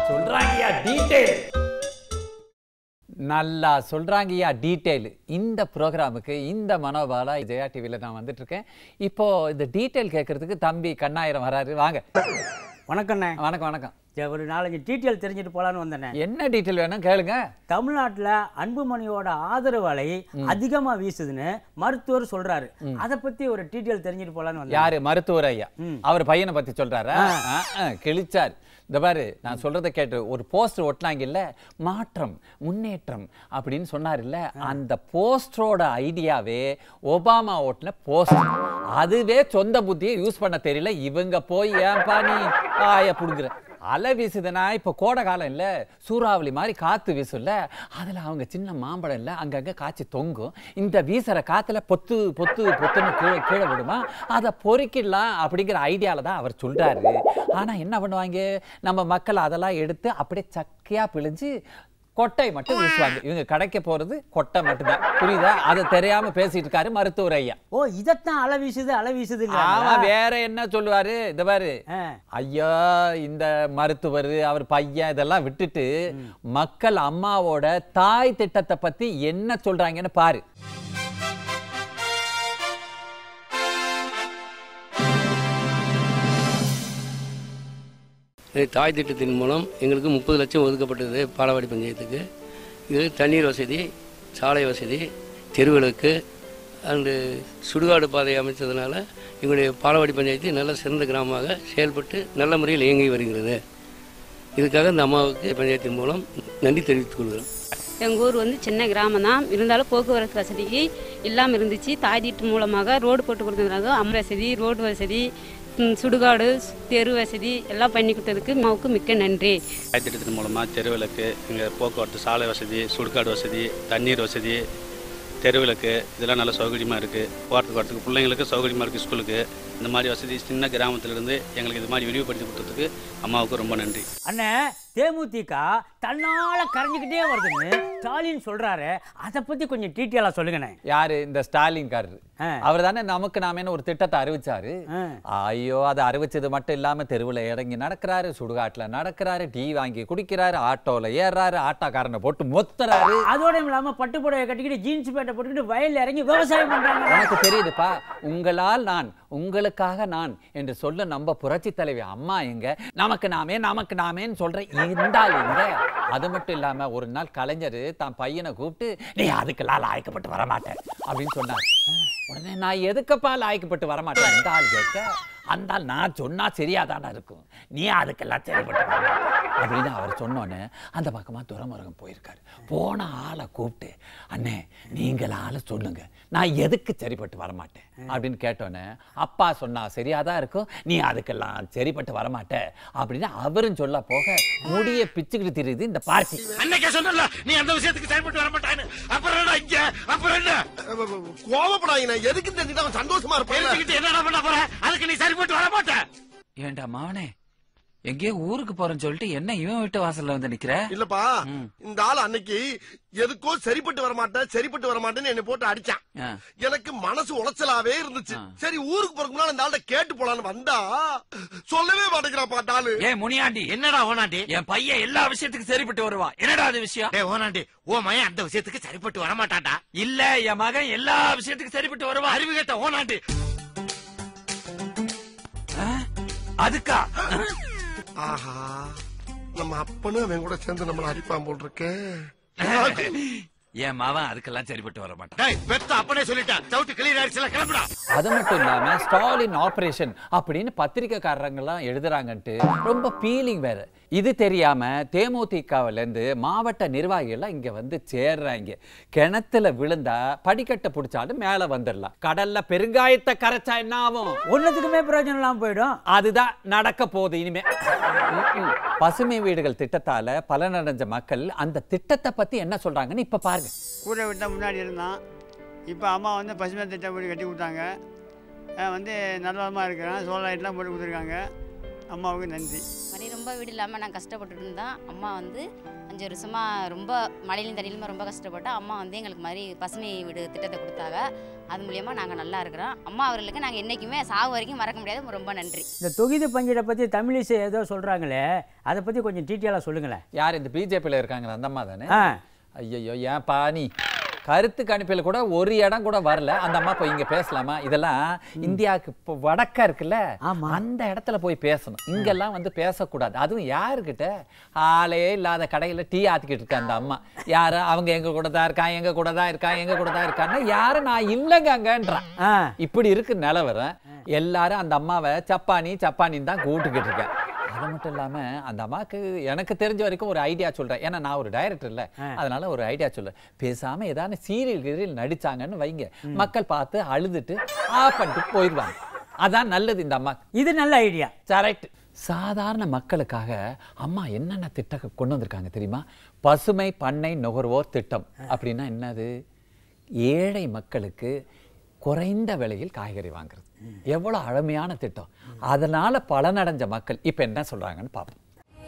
சொல்றாங்கய்யா detail நல்லா சொல்றாங்கய்யா detail இந்த ப்ரோக்ராமுக்கு இந்த மனோபாலா ஜெயா டிவியில் நான் வந்துட்டு இருக்கேன் இப்போ இந்த டீடைல் கேட்கறதுக்கு தம்பி கண்ணாயிரம் வராரு வாங்க வணக்கண்ணே வணக்கம் வணக்கம் சரி, ஒரு நாலஞ்சு டீட்டெயில் தெரிஞ்சுட்டு போலான்னு வந்தேனே என்ன டீடைல் வேணும் கேளுங்க தமிழ்நாட்டுல அன்புமணியோட ஆதரவு அலை அதிகமா வீசுதுன்னு மருத்துவர் சொல்றாரு அதை பத்தி ஒரு டீட்டெயில் தெரிஞ்சுட்டு போலான்னு வந்தேன் யாரு மருத்துவர் ஐயா அவர் பையனை பத்தி சொல்றாரா ஆ, ஆ, கிழிச்சார் இந்த பாரு நான் சொல்றதை கேட்டு ஒரு போஸ்டர் ஒட்டினாங்க இல்ல மாற்றம் முன்னேற்றம் அப்படின்னு சொன்னார் இல்ல அந்த போஸ்டரோட ஐடியாவே ஒபாமா ஓட்டின போஸ்டர் அதுவே சொந்த புத்தியை யூஸ் பண்ண தெரியல இவங்க போய் ஏன்பா நீ ஆய புடுங்குற அலை வீசுதுன்னா இப்போ கோடை காலம் இல்லை சூறாவளி மாதிரி காற்று வீசும்ல அதில் அவங்க சின்ன மாம்பழம் இல்லை அங்கங்கே காய்ச்சி தொங்கும் இந்த வீசுகிற காற்றுல பொத்து பொத்து பொத்துன்னு கீழே கீழே விடுமா அதை பொறுக்கிடலாம் அப்படிங்கிற ஐடியாவில் தான் அவர் சொல்கிறாரு ஆனால் என்ன பண்ணுவாங்க நம்ம மக்கள் அதெல்லாம் எடுத்து அப்படியே சக்கையாக பிழிஞ்சு கொட்டை மட்டும் வீசுவாங்க இவங்க கடைக்க போகிறது கொட்டை மட்டும்தான் புரியுதா அதை தெரியாம பேசிட்டு இருக்காரு மருத்துவர் ஐயா ஓ இதைத்தான் அலை வீசுது அலை வீசுதுங்க ஆமா வேற என்ன சொல்லுவாரு இந்த பாரு ஆ. ஐயா இந்த மருத்துவர் அவர் பையன் இதெல்லாம் விட்டுட்டு மக்கள் அம்மாவோட தாய் திட்டத்தை பத்தி என்ன சொல்றாங்கன்னு பாரு இது தாய் திட்டத்தின் மூலம் எங்களுக்கு முப்பது லட்சம் ஒதுக்கப்பட்டது பாலவாடி பஞ்சாயத்துக்கு இது தண்ணீர் வசதி சாலை வசதி தெருவிளக்கு அண்டு சுடுகாடு பாதை அமைத்ததுனால எங்களுடைய பாலவாடி பஞ்சாயத்து நல்ல சிறந்த கிராமமாக செயல்பட்டு நல்ல முறையில் இயங்கி வருகிறது இதுக்காக இந்த அம்மாவுக்கு பஞ்சாயத்தின் மூலம் நன்றி தெரிவித்துக் கொள்கிறோம் எங்கள் ஊர் வந்து சின்ன கிராமம் தான் இருந்தாலும் போக்குவரத்து வசதிக்கு இல்லாமல் இருந்துச்சு தாய் தீட்டு மூலமாக ரோடு போட்டு கொடுத்ததுனால அம்மா வசதி ரோடு வசதி ம், சுடுகாடு தெரு வசதி எல்லாம் பண்ணி கொடுத்ததுக்கு அம்மாவுக்கு மிக்க நன்றி திட்டத்தின் மூலமாக தெருவிளக்கு இங்கே போக்குவரத்து சாலை வசதி சுடுகாடு வசதி தண்ணீர் வசதி தெருவிளக்கு இதெல்லாம் நல்ல சௌகரியமாக இருக்குது போகிறதுக்கு வரத்துக்கு பிள்ளைங்களுக்கு சௌகரியமாக இருக்குது ஸ்கூலுக்கு இந்த மாதிரி வசதி சின்ன கிராமத்திலிருந்து எங்களுக்கு இது மாதிரி விரிவுபடுத்தி கொடுத்ததுக்கு அம்மாவுக்கு ரொம்ப நன்றி அண்ணே தேமுதிக தன்னால கரைஞ்சிக்கிட்டே வருதுன்னு ஸ்டாலின் சொல்றாரு அதை பத்தி கொஞ்சம் டீட்டெயிலா சொல்லுங்கண்ணே யாரு இந்த ஸ்டாலின் காரரு ஆ. அவர் தானே நமக்கு நாமேன்னு ஒரு திட்டத்தை அறிவிச்சாரு ஆ. ஐயோ அதை அறிவிச்சது மட்டும் இல்லாம தெருவில் இறங்கி நடக்கிறாரு சுடுகாட்டுல நடக்கிறாரு டீ வாங்கி குடிக்கிறாரு ஆட்டோல ஏறாரு ஆட்டோக்காரனை போட்டு மொத்துறாரு அதோட இல்லாம பட்டு புடவை கட்டிக்கிட்டு ஜீன்ஸ் பேட்டை போட்டுக்கிட்டு வயல்ல இறங்கி விவசாயம் பண்றாங்க எனக்கு தெரியுதுப்பா உங்களால் நான் உங்களுக்காக நான் என்று சொல்ல நம்ம புரட்சி தலைவி அம்மா எங்க நமக்கு நாமே நமக்கு நாமேன்னு சொல்ற இருந்தால் எங்க அது மட்டும் இல்லாம ஒரு நாள் கலைஞர் தான் பையனை கூப்பிட்டு நீ அதுக்கெல்லாம் லாய்க்கப்பட்டு வரமாட்டேன் அப்படின்னு சொன்னார் உடனே நான் எதுக்கப்பா லாய்க்கப்பட்டு வரமாட்டேன் அந்த ஆள் கேட்க அந்த ஆள் நான் சொன்னா சரியாதானா இருக்கும் நீ அதுக்கெல்லாம் சரிப்பட்டு வரமாட்ட. அப்படின்னு அவர் சொன்னோன்னே அந்த பக்கமா துரமுருகன் போயிருக்காரு போன ஆளை கூப்பிட்டு அண்ணே நீங்கள் ஆளை சொல்லுங்க நான் எதுக்கு சரிப்பட்டு வரமாட்டேன் அப்படின்னு கேட்டோன்னே அப்பா சொன்னா சரியாதான் இருக்கும் நீ அதுக்கெல்லாம் சரிப்பட்டு வரமாட்ட அப்படின்னு அவரும் சொல்ல போக முடிய பிச்சுக்கிட்டு தெரியுது இந்த பார்ட்டி அன்னைக்கே சொன்னல நீ அந்த விஷயத்துக்கு செயல்பட்டு வர மாட்டான்னு அப்புறம் என்ன இங்க அப்புறம் என்ன கோவப்படாதீங்க எதுக்கு தெரிஞ்சுட்டு அவன் சந்தோஷமா இருப்பான் தெரிஞ்சுக்கிட்டு என்னடா பண்ண போற அதுக்கு நீ சரிபட்டு வர மாட்ட ஏண்டா மாவனே எங்கேயோ ஊருக்கு போறேன்னு சொல்லிட்டு என்ன இவன் வீட்டு வாசல்ல வந்து நிக்கிற இல்லப்பா இந்த ஆள் அன்னைக்கு எதுக்கோ சரிப்பட்டு வர மாட்டேன் சரிப்பட்டு வர மாட்டேன்னு என்னை போட்டு அடிச்சான் ஆ. எனக்கு மனசு உளைச்சலாவே இருந்துச்சு சரி ஊருக்கு போறதுக்கு முன்னால இந்த ஆள்கிட்ட கேட்டு போலான்னு வந்தா சொல்லவே மாட்டேங்கிறான் பாட்டாளு ஏ முனியாண்டி என்னடா ஓனாண்டி என் பையன் எல்லா விஷயத்துக்கும் சரிப்பட்டு வருவான் என்னடா அது விஷயம் டேய் ஓனாண்டி ஓ மயன் அந்த விஷயத்துக்கு சரிப்பட்டு வர மாட்டான்டா இல்ல என் மகன் எல்லா விஷயத்துக்கும் சரிப்பட்டு வருவான் அறிவு கேட்ட ஓனாண்டி ஆ? அதுக்கா ஆஹா நம்ம அப்பனும் அவன் கூட சேர்ந்து நம்மள அடிப்பான் போல் இருக்கே என் மகன் அதுக்கெல்லாம் சரிப்பட்டு வர மாட்டான் டேய் பெத்த அப்பனே சொல்லிட்டான் சவுட்டு கிளியர் ஆயிடுச்சுல கிளம்புடா அது மட்டும் இல்லாம ஸ்டாலின் ஆபரேஷன் அப்படின்னு பத்திரிக்கைக்காரங்கெல்லாம் எழுதுறாங்கன்ட்டு ரொம்ப ஃபீலிங் வேற இது தெரியாம தேமுதிகவுல இருந்து மாவட்ட நிர்வாகிகள் எல்லாம் இங்க வந்து சேர்றாங்க கிணத்துல விழுந்தா படிக்கட்டை பிடிச்சாலும் மேல வந்துடலாம் கடல்ல பெருங்காயத்தை கரைச்சா என்ன ஆகும் ஒன்னத்துக்குமே பிரயோஜனம் இல்லாம போயிடும் அதுதான் நடக்க போகுது இனிமே ம்ம். பசுமை வீடுகள் திட்டத்தால பலனடைஞ்ச மக்கள் அந்த திட்டத்தை பத்தி என்ன சொல்றாங்கன்னு இப்ப பாருங்க கூரை விட்ட முன்னாடி இருந்தான் இப்போ அம்மா வந்து பசுமை திட்டம் வீடு கட்டி கொடுத்தாங்க அஹ் வந்து நல்லமாக இருக்கிறேன் சோலார் லைட்லாம் போட்டு கொடுத்துருக்காங்க அம்மாவுக்கு நன்றி மாதிரி ரொம்ப வீடு இல்லாமல் நான் கஷ்டப்பட்டுட்டு இருந்தேன் அம்மா வந்து அஞ்சு வருஷமாக ரொம்ப மழையிலும் தண்ணியிலுமே ரொம்ப கஷ்டப்பட்டோம் அம்மா வந்து எங்களுக்கு மாதிரி பசுமை வீடு திட்டத்தை கொடுத்தாங்க அது மூலியமா நாங்கள் நல்லா இருக்கிறோம் அம்மா அவர்களுக்கு நாங்கள் என்றைக்குமே சாவு வரைக்கும் மறக்க முடியாது ரொம்ப நன்றி இந்த தொகுதி பங்கீடை பற்றி தமிழிசை ஏதோ சொல்கிறாங்களே அதை பற்றி கொஞ்சம் டீட்டெயிலாக சொல்லுங்களேன் யார் இந்த பிஜேபியில் இருக்காங்க அந்த அம்மா தானே ஆ ஐயோ ஏன் பாணி கருத்து கணிப்பில் கூட ஒரு இடம் கூட வரல அந்த அம்மா போய் இங்க பேசலாமா இதெல்லாம் இந்தியாவுக்கு இப்போ வடக்கா இருக்குல்ல அந்த இடத்துல போய் பேசணும் இங்கெல்லாம் வந்து பேசக்கூடாது அதுவும் யாருக்கிட்ட ஆளே இல்லாத கடையில டீ ஆத்திக்கிட்டு இருக்க அந்த அம்மா யாரு அவங்க எங்க கூட தான் இருக்கான் எங்க கூட தான் இருக்கான் எங்க கூட தான் இருக்கான்னா யாரும் நான் இல்லைங்க அங்கன்றான் இப்படி இருக்கு நிலவரம் எல்லாரும் அந்த அம்மாவை சப்பானி சப்பானின்னு தான் கூப்பிட்டுக்கிட்டு இருக்கேன் அது மட்டும் இல்லாம அந்த அம்மாவுக்கு எனக்கு தெரிஞ்ச வரைக்கும் ஒரு ஐடியா சொல்றேன் ஏன்னா நான் ஒரு டைரக்டர் இல்ல அதனால ஒரு ஐடியா சொல்றேன் பேசாம ஏதாவது சீரியல் கீரியல் நடிச்சாங்கன்னு வைங்க மக்கள் பார்த்து அழுதுட்டு ஆஃப் பண்ணிட்டு போயிடுவாங்க அதான் நல்லது இந்த அம்மா இது நல்ல ஐடியா கரெக்ட் சாதாரண மக்களுக்காக அம்மா என்னென்ன திட்டம் கொண்டு வந்திருக்காங்க தெரியுமா பசுமை பண்ணை நுகர்வோர் திட்டம் அப்படின்னா என்னது ஏழை மக்களுக்கு குறைந்த விலையில் காய்கறி வாங்குறது எவ்வளோ அருமையான திட்டம் அதனால பலனடைஞ்ச மக்கள் இப்போ என்ன சொல்றாங்கன்னு பார்ப்போம்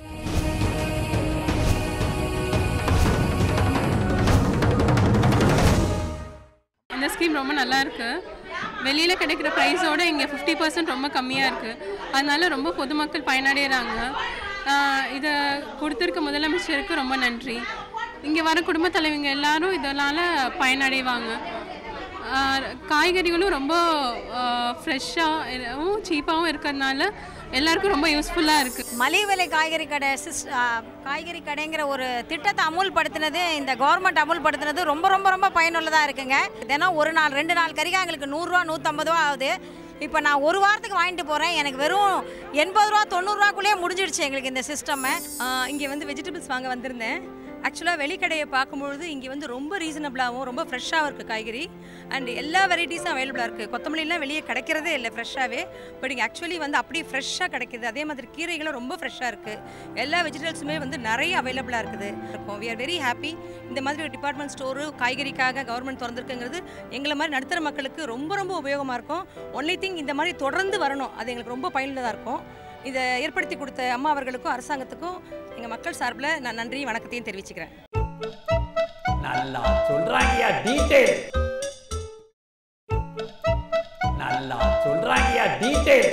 இந்த ஸ்கீம் ரொம்ப நல்லா இருக்கு வெளியில் கிடைக்கிற ப்ரைஸோட இங்கே ஃபிஃப்டி பர்சன்ட் ரொம்ப கம்மியாக இருக்குது அதனால ரொம்ப பொதுமக்கள் பயனடைகிறாங்க இதை கொடுத்துருக்க முதலமைச்சருக்கு ரொம்ப நன்றி இங்கே வர குடும்ப தலைவிங்க எல்லாரும் இதனால் பயனடைவாங்க ஆஹ் காய்கறிகளும் ரொம்ப ஃப்ரெஷ்ஷாகவும் சீப்பாகவும் இருக்கிறதுனால எல்லாருக்கும் ரொம்ப யூஸ்ஃபுல்லாக இருக்குது மலிவு விலை காய்கறி கடை சிஸ் ஆ, காய்கறி கடைங்கிற ஒரு திட்டத்தை அமுல்படுத்தினது இந்த கவர்மெண்ட் அமுல்படுத்தினது ரொம்ப ரொம்ப ரொம்ப பயனுள்ளதாக இருக்குங்க தினம் ஒரு நாள் ரெண்டு நாள் கறிக்கு எங்களுக்கு நூறுரூவா நூற்றம்பது ரூபா ஆகுது இப்போ நான் ஒரு வாரத்துக்கு வாங்கிட்டு போகிறேன் எனக்கு வெறும் எண்பது ரூபா தொண்ணூறுரூவாக்குள்ளேயே முடிஞ்சிடுச்சு எங்களுக்கு இந்த சிஸ்டம்மை இங்கே வந்து வெஜிடபிள்ஸ் வாங்க வந்திருந்தேன் ஆக்சுவலாக வெளிக்கடையை பார்க்கும்பொழுது இங்கே வந்து ரொம்ப ரீசனபிளாகவும் ரொம்ப ஃப்ரெஷ்ஷாகவும் இருக்குது காய்கறி அண்ட் எல்லா வெரைட்டிஸும் அவைலபிளாக இருக்குது கொத்தமல்லிலாம் வெளியே கிடைக்கிறதே இல்லை ஃப்ரெஷ்ஷாகவே பட் இங்கே ஆக்சுவலி வந்து அப்படியே ஃப்ரெஷ்ஷாக கிடைக்குது அதே மாதிரி கீரைகளும் ரொம்ப ஃப்ரெஷ்ஷாக இருக்குது எல்லா வெஜிடபிள்ஸுமே வந்து நிறைய அவைலபிளாக இருக்குது இருக்கும் வி ஆர் வெரி ஹாப்பி இந்த மாதிரி ஒரு டிபார்ட்மெண்ட் ஸ்டோரு காய்கறிக்காக கவர்மெண்ட் திறந்துருக்குங்கிறது எங்களை மாதிரி நடுத்தர மக்களுக்கு ரொம்ப ரொம்ப உபயோகமாக இருக்கும் ஒன்லி திங் இந்த மாதிரி தொடர்ந்து வரணும் அது எங்களுக்கு ரொம்ப பயனுள்ளதாக இருக்கும் இதை ஏற்படுத்தி கொடுத்த அம்மா அவர்களுக்கும் அரசாங்கத்துக்கும் எங்கள் மக்கள் சார்பில் நான் நன்றி வணக்கத்தையும் தெரிவிச்சுக்கிறேன் நல்லா சொல்றாங்கயா டீடைல் நல்லா சொல்றாங்கயா டீடைல்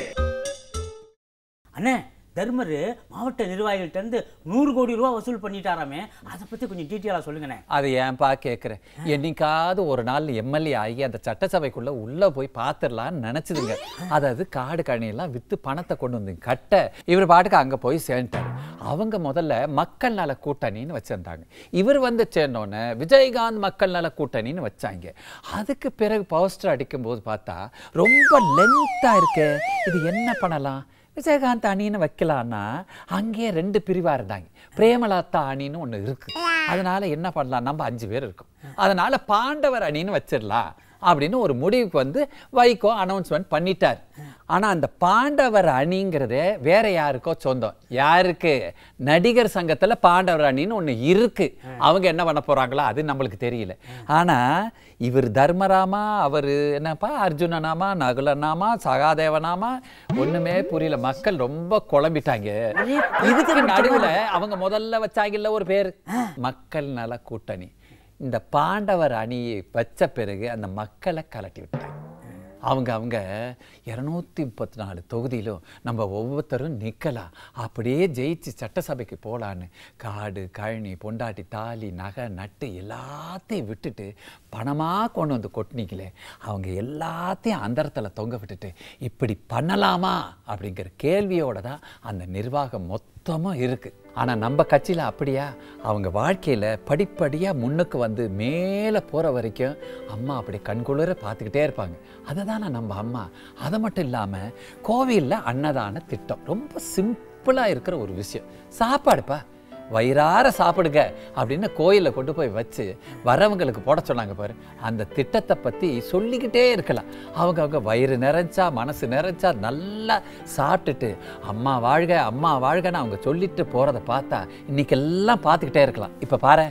அண்ணே தர்மர் மாவட்ட நிர்வாகிகள்ட்ட இருந்து நூறு கோடி ரூபா வசூல் பண்ணிட்டாராமே அதை பற்றி கொஞ்சம் டீட்டெயிலாக சொல்லுங்கண்ணே அது ஏன்பா கேட்குறேன் என்னைக்காவது ஒரு நாள் எம்எல்ஏ ஆகி அந்த சட்டசபைக்குள்ள உள்ள போய் பார்த்துடலான்னு நினைச்சதுங்க அதாவது காடு கணியெல்லாம் வித்து பணத்தை கொண்டு வந்து கட்ட இவர் பாட்டுக்கு அங்க போய் சேர்ந்துட்டாரு அவங்க முதல்ல மக்கள் நல கூட்டணின்னு வச்சிருந்தாங்க இவர் வந்து சேர்ந்தோன்னே விஜயகாந்த் மக்கள் நல கூட்டணின்னு வச்சாங்க அதுக்கு பிறகு போஸ்டர் அடிக்கும்போது பார்த்தா ரொம்ப லென்த்தா இருக்கு இது என்ன பண்ணலாம் விஜயகாந்த் அணின்னு வைக்கலான்னா அங்கேயே ரெண்டு பிரிவா இருந்தாங்க பிரேமலதா அணின்னு ஒண்ணு இருக்கு அதனால என்ன பண்ணலாம் நம்ம அஞ்சு பேர் இருக்கோம் அதனால பாண்டவர் அணின்னு வச்சிடலாம் அப்படின்னு ஒரு முடிவுக்கு வந்து வைகோ அனௌன்ஸ்மெண்ட் பண்ணிட்டார் ஆனா அந்த பாண்டவர் அணிங்கிறது வேற யாருக்கோ சொந்தம் யாருக்கு நடிகர் சங்கத்துல பாண்டவர் அணின்னு ஒண்ணு இருக்கு அவங்க என்ன பண்ண போறாங்களோ அது நம்மளுக்கு தெரியல ஆனா இவர் தர்மராமா அவர் என்னப்பா அர்ஜுனனாமா நகுலனாமா சகாதேவனாமா ஒண்ணுமே புரியல மக்கள் ரொம்ப குழம்பிட்டாங்க இதுக்கு நடுவுல அவங்க முதல்ல வச்சாங்கல்ல ஒரு பேர் மக்கள் நல கூட்டணி இந்த பாண்டவர் அணியை வச்ச பிறகு அந்த மக்களை கலட்டி விட்டாங்க அவங்க அவங்க இரநூத்தி முப்பத்தி நாலு தொகுதியிலும் நம்ம ஒவ்வொருத்தரும் நிற்கலாம் அப்படியே ஜெயிச்சு சட்டசபைக்கு போகலான்னு காடு கழனி பொண்டாட்டி தாலி நகை நட்டு எல்லாத்தையும் விட்டுட்டு பணமாக கொண்டு வந்து கொட்டினீங்களே அவங்க எல்லாத்தையும் அந்தரத்தில் தொங்க விட்டுட்டு இப்படி பண்ணலாமா அப்படிங்கிற கேள்வியோட தான் அந்த நிர்வாகம் மொத்தமாக இருக்குது ஆனால் நம்ம கட்சியில் அப்படியா அவங்க வாழ்க்கையில் படிப்படியாக முன்னுக்கு வந்து மேலே போகிற வரைக்கும் அம்மா அப்படி கண்குளிர பார்த்துக்கிட்டே இருப்பாங்க அதுதானே நம்ம அம்மா அது மட்டும் இல்லாமல் கோவிலில் அன்னதான திட்டம் ரொம்ப சிம்பிளாக இருக்கிற ஒரு விஷயம் சாப்பாடுப்பா வயிறார சாப்பிடுங்க அப்படின்னு கோயிலில் கொண்டு போய் வச்சு வரவங்களுக்கு போட சொன்னாங்க பாரு அந்த திட்டத்தை பற்றி சொல்லிக்கிட்டே இருக்கலாம் அவங்க அவங்க வயிறு நிறைஞ்சா மனசு நிறைஞ்சா நல்லா சாப்பிட்டுட்டு அம்மா வாழ்க அம்மா வாழ்கன்னு அவங்க சொல்லிட்டு போகிறத பார்த்தா இன்னைக்கெல்லாம் பார்த்துக்கிட்டே இருக்கலாம் இப்போ பாரு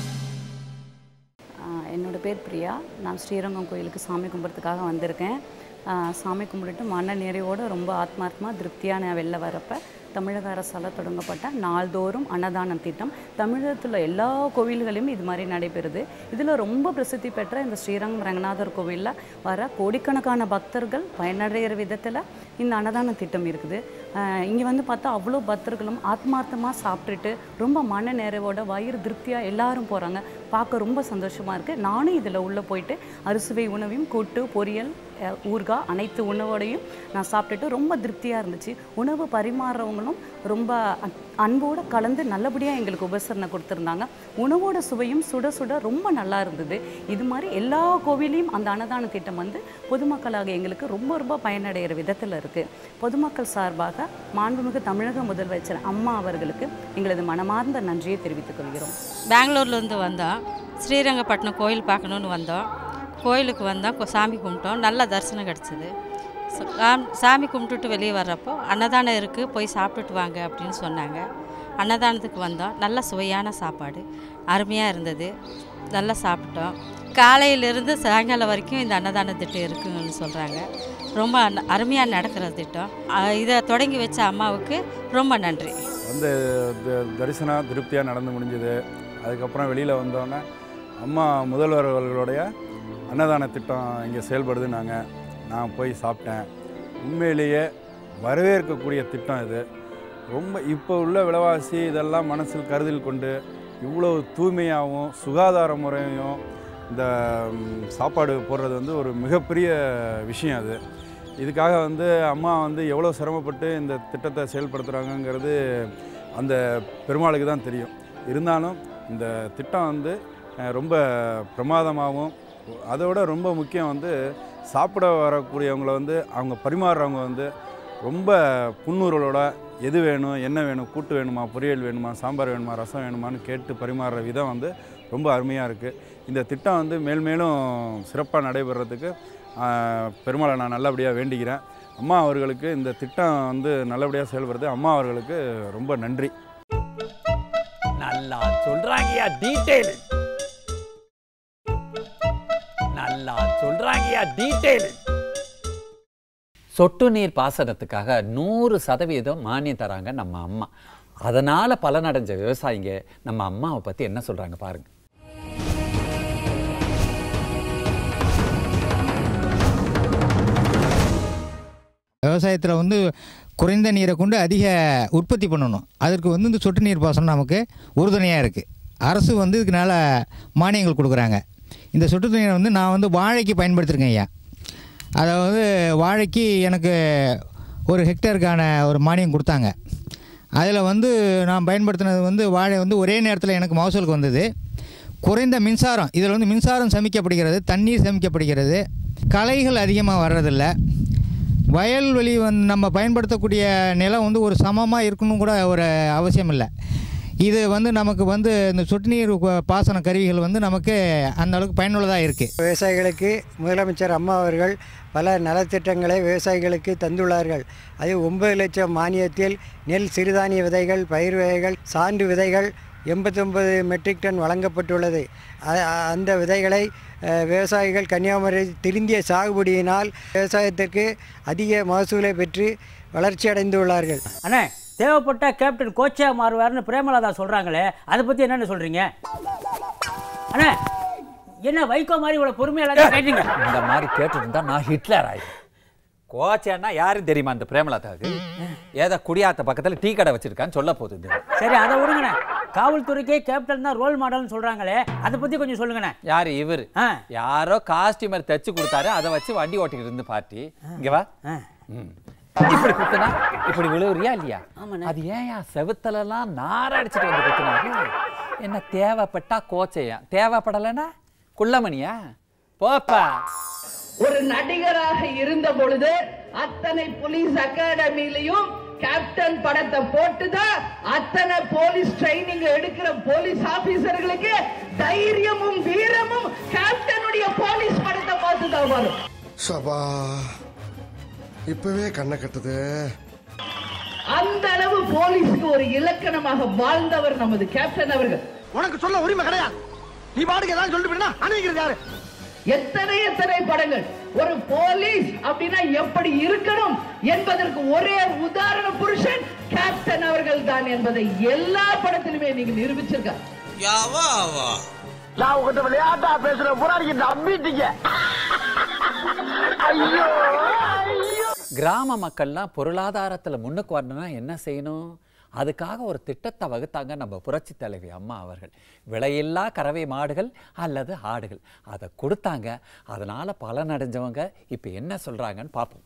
ஆஹ் என்னோட பேர் பிரியா நான் ஸ்ரீரங்கம் கோயிலுக்கு சாமி கும்பிட்றதுக்காக வந்திருக்கேன் ஆஹ் சாமி கும்பிட்டுட்டு மன நிறைவோடு ரொம்ப ஆத்மார்த்தமாக திருப்தியாக நான் வெளில வரப்போ தமிழக அரசால் தொடங்கப்பட்ட நாள்தோறும் அன்னதானம் திட்டம் தமிழகத்தில் எல்லா கோவில்களிலும் இது மாதிரி நடைபெறுது இதில் ரொம்ப பிரசித்தி பெற்ற இந்த ஸ்ரீரங்கம் ரங்கநாதர் கோவிலில் வர கோடிக்கணக்கான பக்தர்கள் பயனடைகிற விதத்தில் இந்த அன்னதான திட்டம் இருக்குது இங்கே வந்து பார்த்தா அவ்வளோ பக்தர்களும் ஆத்மார்த்தமாக சாப்பிட்டுட்டு ரொம்ப மன நிறைவோட வயிறு திருப்தியாக எல்லாரும் போகிறாங்க பார்க்க ரொம்ப சந்தோஷமாக இருக்குது நானும் இதில் உள்ளே போயிட்டு அறுசுவை உணவையும் கூட்டு பொரியல் அஹ், ஊறுகாய் அனைத்து உணவோடையும் நான் சாப்பிட்டுட்டு ரொம்ப திருப்தியாக இருந்துச்சு உணவு பரிமாறுறவங்களும் ரொம்ப அன்- அன்போடு கலந்து நல்லபடியாக எங்களுக்கு உபசரணை கொடுத்துருந்தாங்க உணவோட சுவையும் சுட சுட ரொம்ப நல்லா இருந்தது இது மாதிரி எல்லா கோவிலையும் அந்த அன்னதான திட்டம் வந்து பொதுமக்களாக எங்களுக்கு ரொம்ப ரொம்ப பயனடைகிற விதத்தில் இருக்குது பொதுமக்கள் சார்பாக மாண்புமிகு தமிழக முதலமைச்சர் அம்மா அவர்களுக்கு எங்களது மனமார்ந்த நன்றியை தெரிவித்துக் கொள்கிறோம் பெங்களூர்லேருந்து வந்தோம் ஸ்ரீரங்கப்பட்டினம் கோயில் பார்க்கணுன்னு வந்தோம் கோயிலுக்கு வந்தோம் கொ- சாமி கும்பிட்டோம் நல்ல தரிசனம் கிடச்சிது சாமி கும்பிட்டுட்டு வெளியே வர்றப்போ அன்னதானம் இருக்குது போய் சாப்பிட்டுட்டு வாங்க அப்படின்னு சொன்னாங்க அன்னதானத்துக்கு வந்தோம் நல்ல சுவையான சாப்பாடு அருமையாக இருந்தது நல்லா சாப்பிட்டோம் காலையிலேருந்து சாயங்காலம் வரைக்கும் இந்த அன்னதான திட்டம் இருக்குன்னு சொல்கிறாங்க ரொம்ப அன- அருமையாக நடக்கிற திட்டம் அஹ் இதை தொடங்கி வச்ச அம்மாவுக்கு ரொம்ப நன்றி வந்து த- தரிசனம் திருப்தியாக நடந்து முடிஞ்சது அதுக்கப்புறம் வெளியில் வந்தோடனே அம்மா முதல்வர் அவர்களுடைய அன்னதான திட்டம் இங்கே செயல்படுதுன்னாங்க நான் போய் சாப்பிட்டேன் உண்மையிலேயே வரவேற்கக்கூடிய திட்டம் இது ரொம்ப இப்போ உள்ள விலைவாசி இதெல்லாம் மனசில் கருதில் கொண்டு இவ்வளோ தூய்மையாகவும் சுகாதார முறையும் இந்த ம், சாப்பாடு போடுறது வந்து ஒரு மிகப்பெரிய விஷயம் அது இதுக்காக வந்து அம்மா வந்து எவ்வளோ சிரமப்பட்டு இந்த திட்டத்தை செயல்படுத்துகிறாங்கங்கிறது அந்த பெருமாளுக்கு தான் தெரியும் இருந்தாலும் இந்த திட்டம் வந்து அஹ், ரொம்ப பிரமாதமாகவும் அதோட ரொம்ப முக்கியம் வந்து சாப்பிட வரக்கூடியவங்கள வந்து அவங்க பரிமாறுறவங்க வந்து ரொம்ப புன்னுறலோட எது வேணும் என்ன வேணும் கூட்டு வேணுமா பொரியல் வேணுமா சாம்பார் வேணுமா ரசம் வேணுமான்னு கேட்டு பரிமாறுற விதம் வந்து ரொம்ப அருமையாக இருக்குது இந்த திட்டம் வந்து மேல் மேலும் சிறப்பாக நடைபெறதுக்கு ஆஹ், பெருமாளை நான் நல்லபடியாக வேண்டிக்கிறேன் அம்மா அவர்களுக்கு இந்த திட்டம் வந்து நல்லபடியாக செயல்படுறது அம்மா அவர்களுக்கு ரொம்ப நன்றி நல்லா சொல்றாங்கயா டீடைல் நல்லா சொல்றாங்கயா டீடைல் சொட்டு நீர் பாசனத்துக்காக நூறு சதவீதம் மானியம் தராங்க நம்ம அம்மா அதனால பலனடைஞ்ச விவசாயிங்க நம்ம அம்மாவை பத்தி என்ன சொல்றாங்க பாருங்க விவசாயத்தில் வந்து குறைந்த நீரை கொண்டு அதிக உற்பத்தி பண்ணணும் அதற்கு வந்து இந்த சொட்டு நீர் பாசனம் நமக்கு உறுதுணையாக இருக்குது அரசு வந்து இதுக்குனால மானியங்கள் கொடுக்குறாங்க இந்த சொட்டு நீரை வந்து நான் வந்து வாழைக்கு பயன்படுத்திருக்கேன் ஐயா அதாவது வாழைக்கு எனக்கு ஒரு ஹெக்டேருக்கான ஒரு மானியம் கொடுத்தாங்க அதில் வந்து நான் பயன்படுத்தினது வந்து வாழை வந்து ஒரே நேரத்தில் எனக்கு மகசூலுக்கு வந்தது குறைந்த மின்சாரம் இதில் வந்து மின்சாரம் சேமிக்கப்படுகிறது தண்ணீர் சேமிக்கப்படுகிறது களைகள் அதிகமாக வர்றதில்ல வயல்வெளி வந்து நம்ம பயன்படுத்தக்கூடிய நிலம் வந்து ஒரு சமமாக இருக்கணும் கூட ஒரு அவசியம் இல்லை இது வந்து நமக்கு வந்து இந்த சொட்டு நீர் ப- பாசன கருவிகள் வந்து நமக்கு அந்த அளவுக்கு பயனுள்ளதாக இருக்குது விவசாயிகளுக்கு முதலமைச்சர் அம்மா அவர்கள் பல நலத்திட்டங்களை விவசாயிகளுக்கு தந்துள்ளார்கள் அது ஒன்பது லட்சம் மானியத்தில் நெல் சிறுதானிய விதைகள் பயிர் வகைகள் சான்று விதைகள் எண்பத்தொன்பது மெட்ரிக் டன் வழங்கப்பட்டுள்ளது அ- அ- அந்த விதைகளை அஹ், விவசாயிகள் கன்னியாகுமரி திருந்திய சாகுபடியினால் விவசாயத்திற்கு அதிக மகசூலை பெற்று வளர்ச்சி அடைந்துள்ளார்கள் அண்ணே தேவைப்பட்ட கேப்டன் கோச்சா மாறுவார்னு பிரேமலதா சொல்றாங்களே அதை பத்தி என்னன்னு சொல்றீங்க அண்ணே என்ன வைகோ மாதிரி இவ்வளவு பொறுமையா எல்லாத்தையும் கேட்டீங்க இந்த மாதிரி கேட்டுருந்தா நான் ஹிட்லர் ஆயிடும் கோச்சேன்னா யாரும் தெரியுமா அந்த பிரேமலதாவுக்கு ஏதோ குடியாத்த பக்கத்துல டீ கடை வச்சிருக்கான்னு சொல்ல போகுது இது. சரி அதை விடுங்கண்ணே காவல்துறைக்கே கேப்டன் தான் ரோல் மாடல்னு சொல்றாங்களே அதை பத்தி கொஞ்சம் சொல்லுங்கண்ணே யாரு இவரு யாரோ காஸ்டியூமர் தைச்சு கொடுத்தாரு அதை வச்சு வண்டி ஓட்டிக்கிட்டு இருந்து பார்ட்டி இங்க வா ம். இப்படி குத்துனா இப்படி விழுவுறியா இல்லையா அது ஏன்யா செவுத்தலெல்லாம் நார அடிச்சுட்டு வந்து குத்துனாரு என்ன தேவைப்பட்டா கோச்சையா தேவைப்படலைன்னா குள்ளமணியா போப்பா ஒரு நடிகராக இருந்த பொழுது அத்தனை போலீஸ் அகாடமிலையும் கேப்டன் படத்தை போட்டுதான் அத்தனை போலீஸ் ட்ரைனிங் எடுக்கிற போலீஸ் ஆபீசர்களுக்கு தைரியமும் வீரமும் கேப்டனுடைய போலீஸ் படத்தை பார்த்துதான் வரும் சபா இப்பவே கண்ணை கட்டுது அந்த அளவு போலீஸ்க்கு ஒரு இலக்கணமாக வாழ்ந்தவர் நமது கேப்டன் அவர்கள் உனக்கு சொல்ல உரிமை கிடையாது நீ பாட்டுக்கு ஏதாவது சொல்லிட்டு போயிட்டா அணைக்கிறது யாரு எத்தனை எத்தனை படங்கள் ஒரு போலீஸ் அப்படின்னா எப்படி இருக்கணும் என்பதற்கு ஒரே உதாரண புருஷன் கேப்டன் அவர்கள் தான் என்பதை எல்லா படத்திலுமே நீங்க நிரூபிச்சிருக்க நான் உங்ககிட்ட விளையாட்டா பேசுற புறாடிக்கு நம்பிட்டீங்க ஐயோ கிராம மக்கள்லாம் பொருளாதாரத்துல முன்னுக்கு வரணும்னா என்ன செய்யணும் அதுக்காக ஒரு திட்டத்தை வகுத்தாங்க நம்ம புரட்சி தலைவி அம்மா அவர்கள் விலையில்லா கறவை மாடுகள் அல்லது ஆடுகள் அதை கொடுத்தாங்க அதனால பலனடைஞ்சவங்க இப்போ என்ன சொல்றாங்கன்னு பார்ப்போம்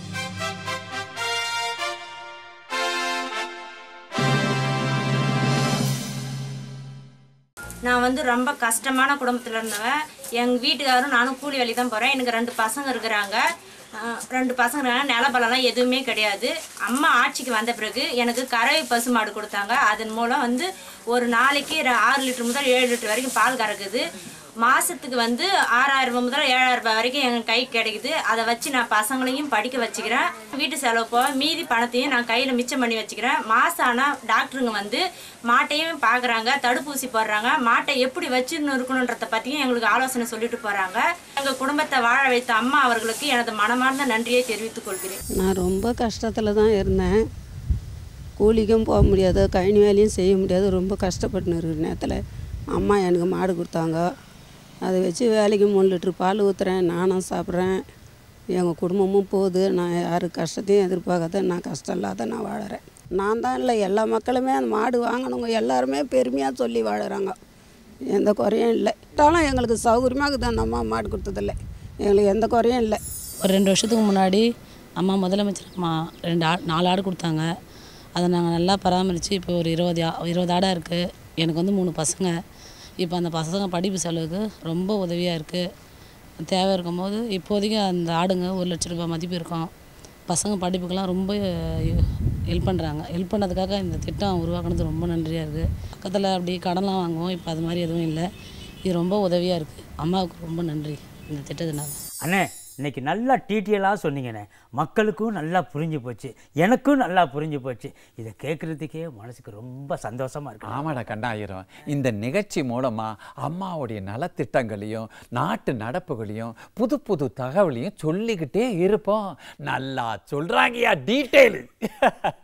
நான் வந்து ரொம்ப கஷ்டமான குடும்பத்தில் இருந்தவன் எங்கள் வீட்டுக்காரரும் நானும் கூலி வேலைக்கு தான் போகிறேன் எனக்கு ரெண்டு பசங்க இருக்கிறாங்க அஹ், ரெண்டு பசங்க இருக்காங்க நிலபலம்லாம் எதுவுமே கிடையாது அம்மா ஆட்சிக்கு வந்த பிறகு எனக்கு கறவை பசு மாடு கொடுத்தாங்க அதன் மூலம் வந்து ஒரு நாளைக்கு ர- ஆறு லிட்டர் முதல் ஏழு லிட்டர் வரைக்கும் பால் கறக்குது மாதத்துக்கு வந்து ஆறாயிரம் ரூபாய் முதல் ஏழாயிரம் ரூபாய் வரைக்கும் எங்கள் கை கிடைக்குது அதை வச்சு நான் பசங்களையும் படிக்க வச்சுக்கிறேன் வீட்டு செலவு போக மீதி பணத்தையும் நான் கையில் மிச்சம் பண்ணி வச்சுக்கிறேன் மாதம் ஆனால் டாக்டருங்க வந்து மாட்டையும் பார்க்குறாங்க தடுப்பூசி போடுறாங்க மாட்டை எப்படி வச்சுன்னு இருக்கணுன்றத பற்றியும் எங்களுக்கு ஆலோசனை சொல்லிட்டு போகிறாங்க எங்கள் குடும்பத்தை வாழ வைத்த அம்மா அவர்களுக்கு எனது மனமார்ந்த நன்றியை தெரிவித்துக் கொள்கிறேன் நான் ரொம்ப கஷ்டத்தில் தான் இருந்தேன் கூலிக்கும் போக முடியாது கழனி வேலையும் செய்ய முடியாது ரொம்ப கஷ்டப்பட்டுன்னு இருக்கிற நேரத்தில் அம்மா எனக்கு மாடு கொடுத்தாங்க அதை வச்சு வேலைக்கு மூணு லிட்டர் பால் ஊற்றுறேன் நானும் சாப்பிட்றேன் எங்கள் குடும்பமும் போகுது நான் யாரு கஷ்டத்தையும் எதிர்பார்க்காத நான் கஷ்டம் இல்லாத நான் வாழறேன் நான் தான் இல்லை எல்லா மக்களுமே அந்த மாடு வாங்கினவங்க எல்லாருமே பெருமையாக சொல்லி வாழுறாங்க எந்த குறையும் இல்லை இருந்தாலும் எங்களுக்கு சௌகரியமாக இருக்குது அந்த அம்மா மாடு கொடுத்ததில்ல எங்களுக்கு எந்த குறையும் இல்லை ஒரு ரெண்டு வருஷத்துக்கு முன்னாடி அம்மா முதலமைச்சர் அம்மா ரெண்டு ஆ நாலு ஆடு கொடுத்தாங்க அதை நாங்கள் நல்லா பராமரித்து இப்போ ஒரு இருபது ஆ இருபது ஆடாக இருக்குது எனக்கு வந்து மூணு பசங்க இப்போ அந்த பசங்க படிப்பு செலவுக்கு ரொம்ப உதவியாக இருக்குது தேவை இருக்கும் போது இப்போதைக்கு அந்த ஆடுங்க ஒரு லட்ச ரூபாய் மதிப்பு இருக்கும் பசங்க படிப்புக்கெல்லாம் ரொம்ப ஹெல்ப் பண்ணுறாங்க ஹெல்ப் பண்ணதுக்காக இந்த திட்டம் உருவாக்குனது ரொம்ப நன்றியாக இருக்குது பக்கத்தில் அப்படி கடன்லாம் வாங்குவோம் இப்போ அது மாதிரி எதுவும் இல்லை இது ரொம்ப உதவியாக இருக்குது அம்மாவுக்கு ரொம்ப நன்றி இந்த திட்டத்தினால அண்ணே இன்னைக்கு நல்லா டீட்டெயிலாக சொன்னீங்கண்ணே மக்களுக்கும் நல்லா புரிஞ்சு போச்சு எனக்கும் நல்லா புரிஞ்சு போச்சு இதை கேட்குறதுக்கே மனசுக்கு ரொம்ப சந்தோஷமா இருக்கு ஆமாடா கண்ணாயிரம் இந்த நிகழ்ச்சி மூலமா அம்மாவுடைய நலத்திட்டங்களையும் நாட்டு நடப்புகளையும் புது புது தகவலையும் சொல்லிக்கிட்டே இருப்போம் நல்லா சொல்றாங்கயா டீட்டெயில்